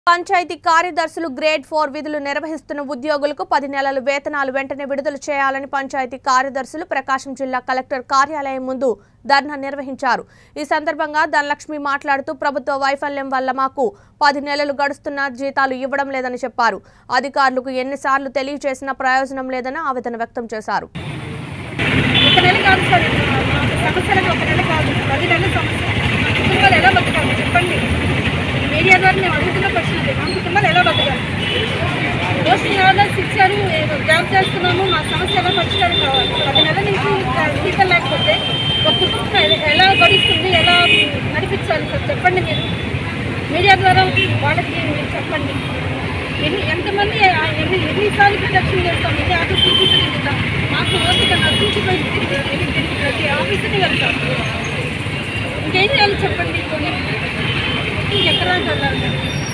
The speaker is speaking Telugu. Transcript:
పంచాయతీ కార్యదర్శులు గ్రేడ్ ఫోర్ విధులు నిర్వహిస్తున్న ఉద్యోగులకు పది నెలల వేతనాలు వెంటనే విడుదల చేయాలని పంచాయతీ కార్యదర్శులు ప్రకాశం జిల్లా కలెక్టర్ కార్యాలయం ముందు ధర్నా నిర్వహించారు ఈ సందర్భంగా ధనలక్ష్మి మాట్లాడుతూ ప్రభుత్వ వైఫల్యం వల్ల మాకు పది నెలలు గడుస్తున్న జీతాలు ఇవ్వడం లేదని చెప్పారు అధికారులకు ఎన్నిసార్లు తెలియజేసినా ప్రయోజనం లేదని ఆవేదన వ్యక్తం చేశారు ఒక నెల కాదు సార్ ఇది మా- మా సమస్యలకు ఒక నెల కాదు పది నెలల సమస్య మా కుటుంబాలు ఎలా బతకాలి చెప్పండి మీడియా ద్వారా మేము అడుగుతున్న ప్రశ్న అదే మా కుటుంబాలు ఎలా బతకాలి పోస్టింగ్ ఆర్డర్స్ ఇచ్చారు ఏదో జాబ్ చేస్తున్నాము మా సమస్య ఎలా పరిష్కారం కావాలి పది నెలల నుంచి జీతం లేకపోతే ఒక కుటుంబం ఎ- ఎలా గడిస్తుంది ఎలా నడిపించాలి సార్ చెప్పండి మీరు మీడియా ద్వారా వాళ్ళకి మీరు చెప్పండి ఎన్ని ఎంతమంది ఆ ఎన్ని ఎన్నిసార్లు ప్రదక్షిణ చేస్తాం ఎన్ని ఆఫీసులు తిరుగుతాం మాకు ఓపిక నచ్చించిపోయి తిరిగి తిరిగి తిరిగి ప్రతి ఆఫీసుని వెళ్తాం ఇంకేం చేయాలి చెప్పండి కొన్ని ఇంకెక్కడానికి వెళ్ళాలి